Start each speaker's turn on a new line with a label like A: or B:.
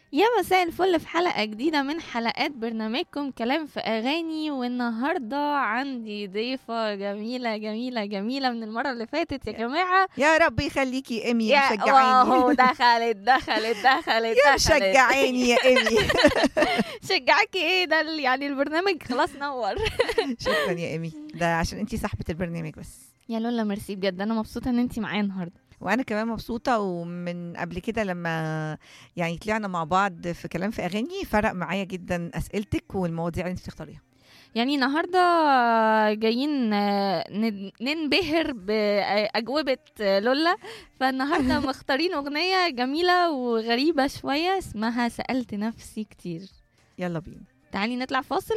A: يا مساء الفل في حلقة جديدة من حلقات برنامجكم كلام في أغاني والنهاردة عندي ضيفة جميلة جميلة جميلة من المرة اللي فاتت يا جماعة
B: يا رب يخليكي ايمي
A: يا
B: مشجعاني
A: واو دخلت دخلت دخلت
B: يا
A: دخلت.
B: مشجعاني يا ايمي
A: شجعكي ايه ده ال- يعني البرنامج خلاص نور
B: شكرا يا ايمي ده عشان انتي صاحبة البرنامج بس
A: يا لولا ميرسي بجد أنا مبسوطة إن أنتي معايا النهاردة
B: وانا كمان مبسوطة ومن قبل كده لما يعني طلعنا مع بعض في كلام في اغاني فرق معايا جدا اسئلتك والمواضيع اللي انت بتختاريها
A: يعني النهاردة جايين آه، ن- ننبهر بأجوبة آه، لولا فالنهاردة مختارين أغنية جميلة وغريبة شوية اسمها سألت نفسي كتير
B: يلا بينا
A: تعالي نطلع فاصل